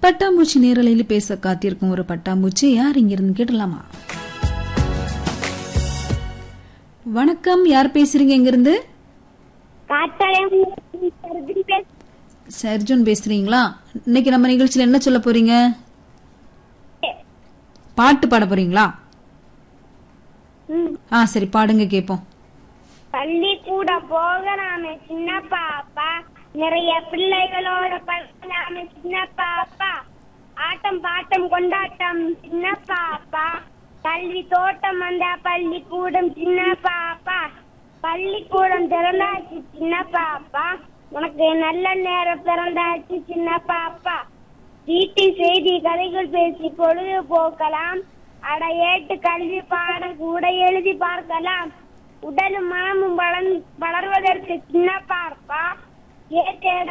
பட்டாம்பூச்சி நேரலையில் பேச காத்திருக்கும் ஒரு பட்டாம்பூச்சி யார் இங்கிருந்து கேட்டலாமா வணக்கம் யார் பேசுறீங்க இங்கிருந்து காத்தாலம் சர்ஜுன் பேசுறீங்களா இன்னைக்கு நம்ம நிகழ்ச்சியில என்ன சொல்ல போறீங்க பாட்டு பாட போறீங்களா ஆ சரி பாடுங்க கேப்போம் பள்ளி கூட போகலாமே சின்ன பாப்பா நிறைய பிள்ளைகளோட பழகலாமே சின்ன பாப்பா ஆட்டம் பாட்டம் கொண்டாட்டம் சின்ன பாப்பா கல்வி தோட்டம் வந்த பள்ளிக்கூடம் சின்ன பாப்பா பள்ளிக்கூடம் திறந்தாச்சு சின்ன பாப்பா உனக்கு நல்ல நேரம் பிறந்தாச்சு சின்ன பாப்பா வீட்டில் செய்தி கதைகள் பேசி பொழுது போக்கலாம் அட ஏட்டு கல்வி பாடம் கூட எழுதி பார்க்கலாம் உடலும் மனமும் வளர்ந்- வளர்வதற்கு சின்ன பார்ப்பா ஏற்ற